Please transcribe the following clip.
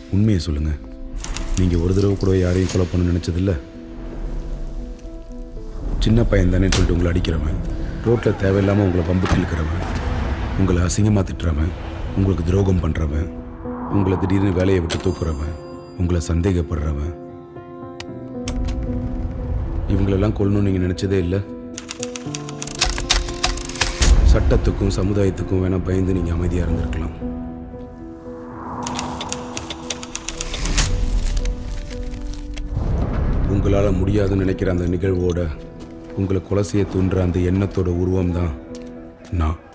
உண்மையை சொல்லுங்க நீங்க ஒரு தடவை கூட யாரையும் கொலை பண்ண நினைச்சதில்ல சின்ன பையன் தானே சொல்லிட்டு உங்களை அடிக்கிறவன் ரோட்டில் தேவையில்லாமல் உங்களை பம்புக்கு இழுக்கிறவன் உங்களை அசிங்கமாக திட்டுறவன் உங்களுக்கு துரோகம் பண்ணுறவன் உங்களை திடீர்னு வேலையை விட்டு தூக்குறவன் உங்களை சந்தேகப்படுறவன் இவங்களெல்லாம் கொல்லணும்னு நீங்கள் நினச்சதே இல்லை சட்டத்துக்கும் சமுதாயத்துக்கும் வேணால் பயந்து நீங்கள் அமைதியாக இருந்திருக்கலாம் உங்களால் முடியாதுன்னு நினைக்கிற அந்த நிகழ்வோட உங்களை கொலை செய்ய தூண்டுற அந்த எண்ணத்தோட உருவம் தான் நான்